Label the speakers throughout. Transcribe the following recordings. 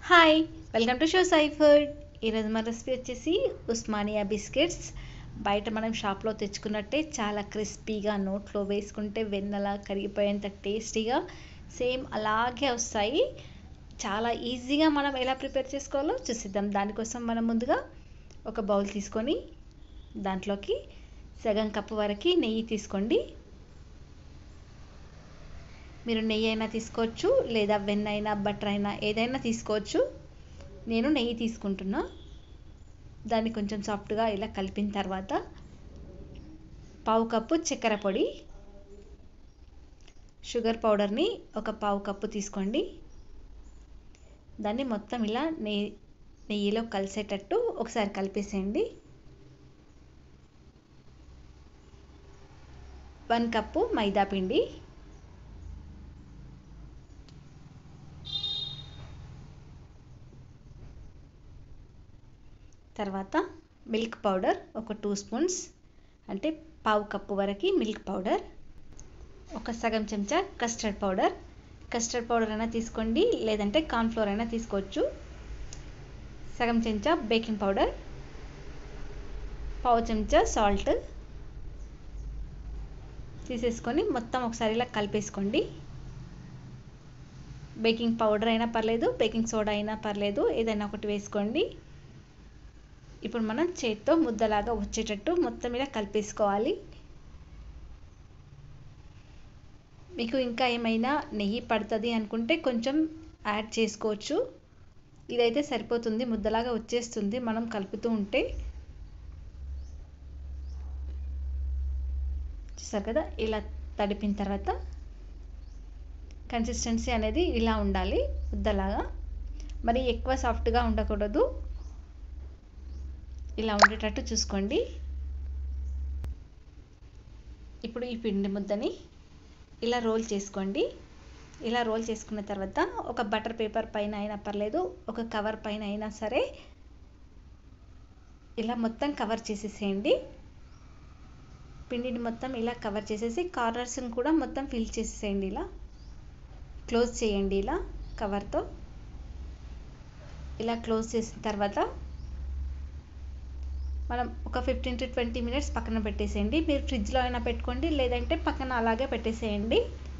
Speaker 1: hi welcome to show సై food ఈరోజు మన రెసిపీ వచ్చేసి ఉస్మానియా బిస్కెట్స్ బయట మనం షాప్లో తెచ్చుకున్నట్టే చాలా క్రిస్పీగా నోట్లో వేసుకుంటే వెన్నలా కరిగిపోయేంత టేస్టీగా సేమ్ అలాగే వస్తాయి చాలా ఈజీగా మనం ఎలా ప్రిపేర్ చేసుకోవాలో చూసిద్దాం దానికోసం మనం ముందుగా ఒక బౌల్ తీసుకొని దాంట్లోకి సగం కప్పు వరకు నెయ్యి తీసుకోండి మీరు నెయ్యి అయినా తీసుకోవచ్చు లేదా వెన్న అయినా బటర్ అయినా ఏదైనా తీసుకోవచ్చు నేను నెయ్యి తీసుకుంటున్నా దాన్ని కొంచెం సాఫ్ట్గా ఇలా కలిపిన తర్వాత పావు కప్పు చక్కెర పొడి షుగర్ పౌడర్ని ఒక పావు కప్పు తీసుకోండి దాన్ని మొత్తం ఇలా నెయ్యి నెయ్యిలో కలిసేటట్టు ఒకసారి కలిపేసేయండి వన్ కప్పు మైదా పిండి తర్వాత మిల్క్ పౌడర్ ఒక టూ స్పూన్స్ అంటే పావు కప్పు వరకు మిల్క్ పౌడర్ ఒక సగం చెంచా కస్టర్డ్ పౌడర్ కస్టర్డ్ పౌడర్ అయినా తీసుకోండి లేదంటే కార్న్ఫ్లోర్ అయినా తీసుకోవచ్చు సగం చెంచా బేకింగ్ పౌడర్ పావు చెంచా సాల్ట్ తీసేసుకొని మొత్తం ఒకసారి ఇలా కలిపేసుకోండి బేకింగ్ పౌడర్ అయినా పర్లేదు బేకింగ్ సోడా అయినా పర్లేదు ఏదైనా ఒకటి వేసుకోండి ఇప్పుడు మనం చేత్తో ముద్దలాగా వచ్చేటట్టు మొత్తం ఇలా కలిపేసుకోవాలి మీకు ఇంకా ఏమైనా నెయ్యి పడుతుంది అనుకుంటే కొంచెం యాడ్ చేసుకోవచ్చు ఇదైతే సరిపోతుంది ముద్దలాగా వచ్చేస్తుంది మనం కలుపుతూ ఉంటే చూసారు కదా ఇలా తడిపిన తర్వాత కన్సిస్టెన్సీ అనేది ఇలా ఉండాలి ముద్దలాగా మరి ఎక్కువ సాఫ్ట్గా ఉండకూడదు ఇలా ఉండేటట్టు చూసుకోండి ఇప్పుడు ఈ పిండి ముద్దని ఇలా రోల్ చేసుకోండి ఇలా రోల్ చేసుకున్న తర్వాత ఒక బటర్ పేపర్ పైన అయినా పర్లేదు ఒక కవర్ పైన అయినా సరే ఇలా మొత్తం కవర్ చేసేసేయండి పిండిని మొత్తం ఇలా కవర్ చేసేసి కార్నర్స్ని కూడా మొత్తం ఫిల్ చేసేసేయండి ఇలా క్లోజ్ చేయండి ఇలా కవర్తో ఇలా క్లోజ్ చేసిన తర్వాత మనం ఒక ఫిఫ్టీన్ టు ట్వంటీ మినిట్స్ పక్కన పెట్టేసేయండి మీరు ఫ్రిడ్జ్లో అయినా పెట్టుకోండి లేదంటే పక్కన అలాగే పెట్టేసేయండి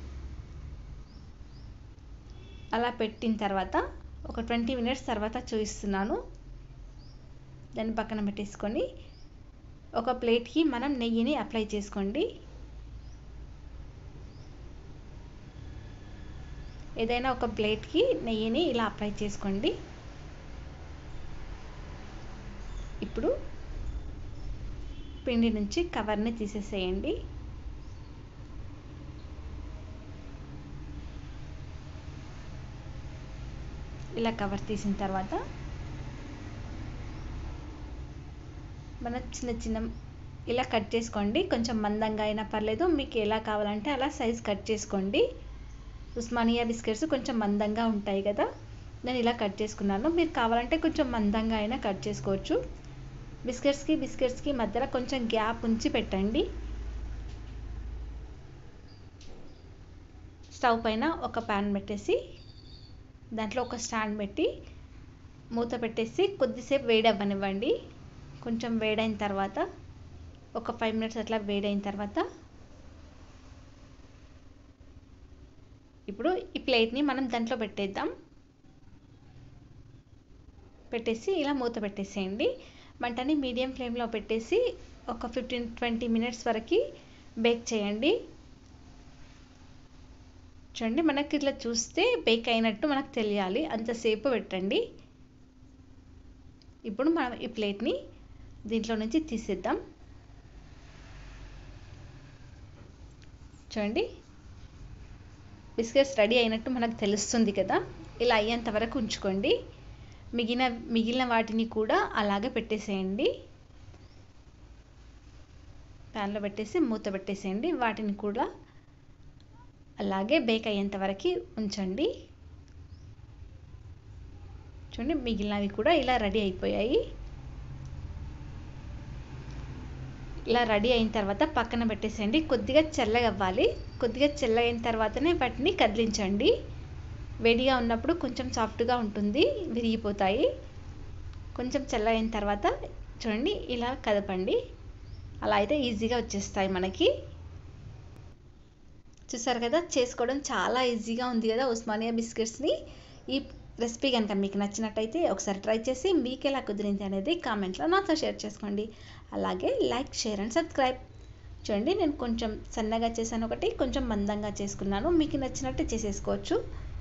Speaker 1: అలా పెట్టిన తర్వాత ఒక ట్వంటీ మినిట్స్ తర్వాత చూపిస్తున్నాను దాన్ని పక్కన పెట్టేసుకొని ఒక ప్లేట్కి మనం నెయ్యిని అప్లై చేసుకోండి ఏదైనా ఒక ప్లేట్కి నెయ్యిని ఇలా అప్లై చేసుకోండి ఇప్పుడు పిండి నుంచి కవర్ని తీసేసేయండి ఇలా కవర్ తీసిన తర్వాత మనం చిన్న చిన్న ఇలా కట్ చేసుకోండి కొంచెం మందంగా అయినా పర్లేదు మీకు ఎలా కావాలంటే అలా సైజ్ కట్ చేసుకోండి ఉస్మానియా బిస్కెట్స్ కొంచెం మందంగా ఉంటాయి కదా నేను ఇలా కట్ చేసుకున్నాను మీరు కావాలంటే కొంచెం మందంగా అయినా కట్ చేసుకోవచ్చు బిస్కెట్స్కి బిస్కెట్స్కి మధ్యలో కొంచెం గ్యాప్ ఉంచి పెట్టండి స్టవ్ పైన ఒక ప్యాన్ పెట్టేసి దాంట్లో ఒక స్టాండ్ పెట్టి మూత పెట్టేసి కొద్దిసేపు వేడవ్వనివ్వండి కొంచెం వేడైన తర్వాత ఒక ఫైవ్ మినిట్స్ అట్లా వేడైన తర్వాత ఇప్పుడు ఈ ప్లేట్ని మనం దాంట్లో పెట్టేద్దాం పెట్టేసి ఇలా మూత పెట్టేసేయండి మంటని మీడియం ఫ్లేమ్లో పెట్టేసి ఒక ఫిఫ్టీన్ ట్వంటీ మినిట్స్ వరకు బేక్ చేయండి చూడండి మనకి ఇట్లా చూస్తే బేక్ అయినట్టు మనకు తెలియాలి అంతసేపు పెట్టండి ఇప్పుడు మనం ఈ ప్లేట్ని దీంట్లో నుంచి తీసేద్దాం చూడండి బిస్కెట్స్ రెడీ అయినట్టు మనకు తెలుస్తుంది కదా ఇలా అయ్యేంత వరకు ఉంచుకోండి మిగిలిన మిగిలిన వాటిని కూడా అలాగే పెట్టేసేయండి ప్యాన్లో పెట్టేసి మూత పెట్టేసేయండి వాటిని కూడా అలాగే బేక్ అయ్యేంత వరకు ఉంచండి చూడండి మిగిలినవి కూడా ఇలా రెడీ అయిపోయాయి ఇలా రెడీ అయిన తర్వాత పక్కన పెట్టేసేయండి కొద్దిగా చల్లగా అవ్వాలి కొద్దిగా చల్లగైన తర్వాతనే వాటిని కదిలించండి వేడిగా ఉన్నప్పుడు కొంచెం సాఫ్ట్గా ఉంటుంది విరిగిపోతాయి కొంచెం చల్లైన తర్వాత చూడండి ఇలా కదపండి అలా అయితే ఈజీగా వచ్చేస్తాయి మనకి చూసారు కదా చేసుకోవడం చాలా ఈజీగా ఉంది కదా ఉస్మానియా బిస్కెట్స్ని ఈ రెసిపీ కనుక మీకు నచ్చినట్టయితే ఒకసారి ట్రై చేసి మీకు ఎలా కుదిరింది అనేది కామెంట్లో నాతో షేర్ చేసుకోండి అలాగే లైక్ షేర్ అండ్ సబ్స్క్రైబ్ చూడండి నేను కొంచెం సన్నగా చేశాను ఒకటి కొంచెం మందంగా చేసుకున్నాను మీకు నచ్చినట్టు చేసేసుకోవచ్చు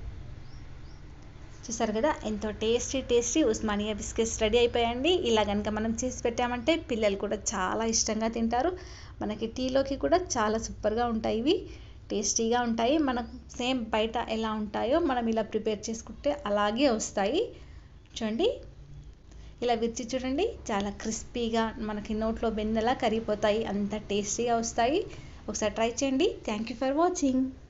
Speaker 1: చూసారు కదా ఎంతో tasty tasty Osmania biscuits ready అయిపోయాయండి ఇలా కనుక మనం చేసి పెట్టామంటే పిల్లలు కూడా చాలా ఇష్టంగా తింటారు మనకి టీలోకి కూడా చాలా సూపర్గా ఉంటాయి ఇవి టేస్టీగా ఉంటాయి మనకు సేమ్ బయట ఎలా ఉంటాయో మనం ఇలా ప్రిపేర్ చేసుకుంటే అలాగే వస్తాయి చూడండి ఇలా విరిచి చూడండి చాలా క్రిస్పీగా మనకి నోట్లో వెన్నెలా కరిగిపోతాయి అంత టేస్టీగా వస్తాయి ఒకసారి ట్రై చేయండి థ్యాంక్ యూ ఫర్ వాచింగ్